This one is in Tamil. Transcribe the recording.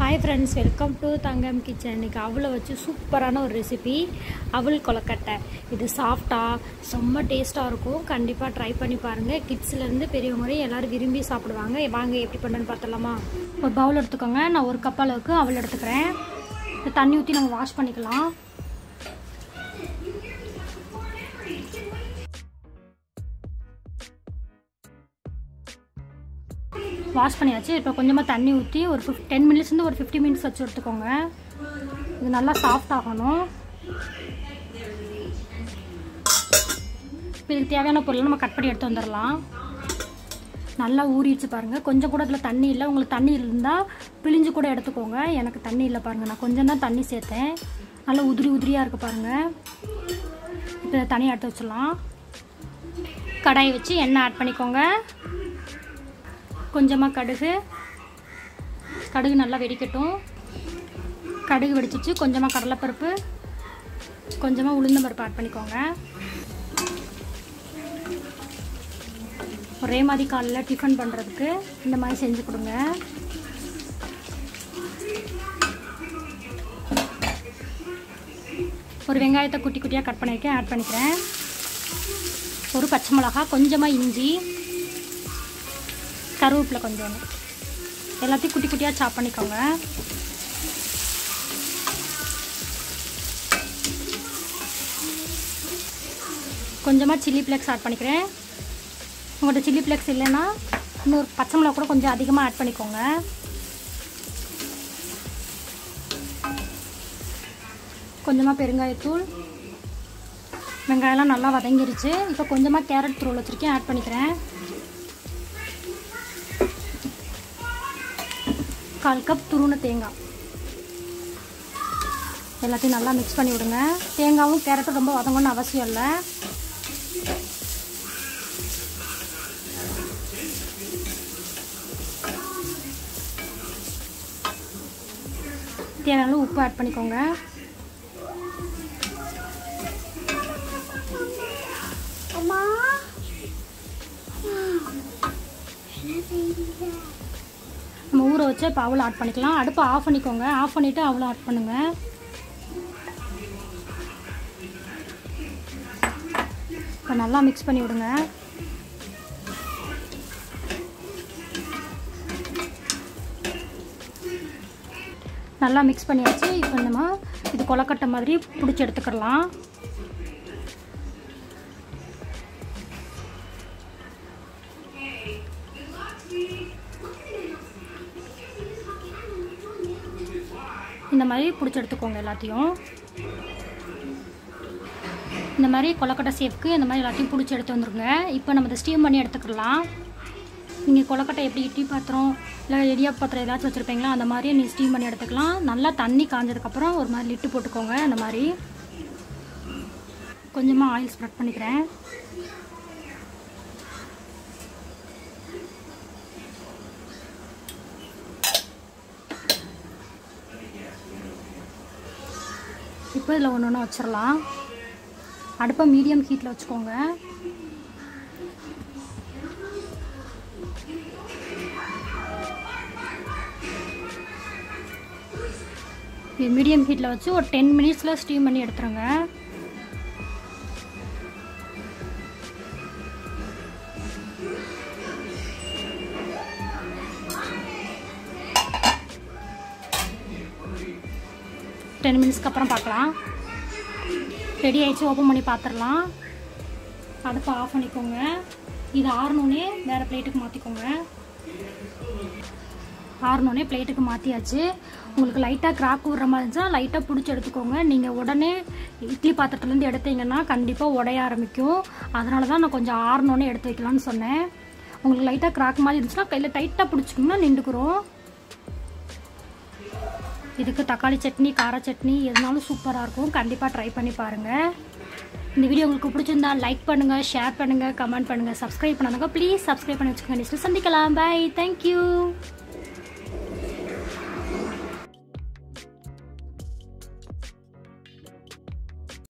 hi friends welcome to Thangam kitchen இன்றைக்கி அவளை வச்சு சூப்பரான ஒரு ரெசிபி அவல் கொலக்கட்டை இது சாஃப்டாக செம்ம டேஸ்ட்டாக இருக்கும் கண்டிப்பாக ட்ரை பண்ணி பாருங்கள் கிட்ஸ்லேருந்து பெரியவங்க வரை எல்லோரும் விரும்பி சாப்பிடுவாங்க வாங்க எப்படி பண்ணுன்னு பார்த்தலாமா ஒரு பவுல் எடுத்துக்கோங்க நான் ஒரு கப் அளவுக்கு அவள் எடுத்துக்கிறேன் இந்த தண்ணி ஊற்றி நம்ம வாஷ் பண்ணிக்கலாம் வாஷ் பண்ணியாச்சு இப்போ கொஞ்சமாக தண்ணி ஊற்றி ஒரு ஃபிஃப்ட் டென் மினிட்ஸ்லேருந்து ஒரு ஃபிஃப்டி மினிட்ஸ் வச்சு எடுத்துக்கோங்க இது நல்லா சாஃப்ட் ஆகணும் இப்போ இதுக்கு தேவையான பொருளை நம்ம கட் பண்ணி எடுத்து வந்துடலாம் நல்லா ஊறிடுச்சு பாருங்கள் கொஞ்சம் கூட அதில் தண்ணி இல்லை உங்களுக்கு தண்ணி இருந்தால் பிழிஞ்சு கூட எடுத்துக்கோங்க எனக்கு தண்ணி இல்லை பாருங்கள் நான் கொஞ்சம் தான் தண்ணி சேர்த்தேன் நல்லா உதிரி உதிரியாக இருக்குது பாருங்கள் இப்போ தனியாக எடுத்து வச்சிடலாம் கடாயை வச்சு எண்ணெய் ஆட் பண்ணிக்கோங்க கொஞ்சமாக கடுகு கடுகு நல்லா வெடிக்கட்டும் கடுகு வெடிச்சிச்சு கொஞ்சமாக கடலைப்பருப்பு கொஞ்சமாக உளுந்தம் பருப்பு ஆட் பண்ணிக்கோங்க ஒரே மாதிரி காலையில் டிஃபன் பண்ணுறதுக்கு இந்த மாதிரி செஞ்சு கொடுங்க ஒரு வெங்காயத்தை குட்டி குட்டியாக கட் பண்ணியிருக்கேன் ஆட் பண்ணிக்கிறேன் ஒரு பச்சை மிளகா கொஞ்சமாக இஞ்சி கருவேப்பிலை கொஞ்சம் எல்லாத்தையும் குட்டி குட்டியாக சாப் பண்ணிக்கோங்க கொஞ்சமாக சில்லி ஃப்ளேக்ஸ் ஆட் பண்ணிக்கிறேன் உங்கள்கிட்ட சில்லி ஃப்ளேக்ஸ் இல்லைன்னா இன்னொரு பச்சை மிளகா கூட கொஞ்சம் அதிகமாக ஆட் பண்ணிக்கோங்க கொஞ்சமாக பெருங்காயத்தூள் வெங்காயம்லாம் நல்லா வதங்கிருச்சு இப்போ கொஞ்சமாக கேரட் தூள் வச்சுருக்கேன் ஆட் பண்ணிக்கிறேன் கால் கப் துருண தேங்காய் எல்லாத்தையும் நல்லா மிக்ஸ் பண்ணி விடுங்க தேங்காயும் கேரட்டும் ரொம்ப வதங்கணும்னு அவசியம் இல்லை தேவையான உப்பு ஆட் பண்ணிக்கோங்க அம்மா நம்ம ஊற வச்சு இப்போ அவளை ஆட் பண்ணிக்கலாம் அடுப்பை ஆஃப் பண்ணிக்கோங்க ஆஃப் பண்ணிவிட்டு அவளை ஆட் பண்ணுங்கள் இப்போ நல்லா மிக்ஸ் பண்ணி விடுங்க நல்லா மிக்ஸ் பண்ணியாச்சு இப்போ நம்ம இது கொலக்கட்டை மாதிரி பிடிச்சி எடுத்துக்கலாம் இந்த மாதிரி பிடிச்சி எடுத்துக்கோங்க எல்லாத்தையும் இந்த மாதிரி கொலக்கட்டை சேஃப்க்கு இந்த மாதிரி எல்லாத்தையும் பிடிச்சி எடுத்து வந்துருங்க இப்போ நம்ம இதை ஸ்டீம் பண்ணி எடுத்துக்கலாம் நீங்கள் கொலக்கட்டை எப்படி இட்லி பாத்திரம் இல்லை இடியா பாத்திரம் ஏதாச்சும் வச்சுருப்பீங்களா அந்த மாதிரி நீ ஸ்டீம் பண்ணி எடுத்துக்கலாம் நல்லா தண்ணி காஞ்சதுக்கப்புறம் ஒரு மாதிரி லிட்டு போட்டுக்கோங்க அந்த மாதிரி கொஞ்சமாக ஆயில் ஸ்ப்ரெட் பண்ணிக்கிறேன் இப்போ இதில் ஒன்று ஒன்று வச்சிடலாம் அடுப்பை மீடியம் ஹீட்டில் வச்சுக்கோங்க மீடியம் ஹீட்டில் வச்சு ஒரு டென் மினிட்ஸில் ஸ்டீம் பண்ணி எடுத்துருங்க டென் மினிட்ஸ்க்கு அப்புறம் பார்க்கலாம் ரெடி ஆகிடுச்சு ஓப்பன் பண்ணி பார்த்துடலாம் அடுப்பை ஆஃப் பண்ணிக்கோங்க இது ஆறணுன்னே வேறு பிளேட்டுக்கு மாற்றிக்கோங்க ஆறணுன்னே பிளேட்டுக்கு மாற்றியாச்சு உங்களுக்கு லைட்டாக கிராக் விடுற மாதிரி இருந்துச்சுன்னா லைட்டாக பிடிச்சி எடுத்துக்கோங்க நீங்கள் உடனே இட்லி பாத்திரத்துலேருந்து எடுத்தீங்கன்னா கண்டிப்பாக உடைய ஆரம்பிக்கும் அதனால தான் நான் கொஞ்சம் ஆறணுன்னே எடுத்து வைக்கலான்னு சொன்னேன் உங்களுக்கு லைட்டாக கிராக் மாதிரி இருந்துச்சுன்னா கையில் டைட்டாக பிடிச்சிக்கோங்கன்னா நின்றுக்குறோம் இதுக்கு தக்காளி சட்னி கார சட்னி எதுனாலும் சூப்பராக இருக்கும் கண்டிப்பாக ட்ரை பண்ணி பாருங்கள் இந்த வீடியோ உங்களுக்கு பிடிச்சிருந்தா லைக் பண்ணுங்கள் ஷேர் பண்ணுங்கள் கமெண்ட் பண்ணுங்கள் சப்ஸ்கிரைப் பண்ணாங்க ப்ளீஸ் சப்ஸ்கிரைப் பண்ணி வச்சுக்கோங்க நெக்ஸ்ட் சந்திக்கலாம் பை தேங்க்யூ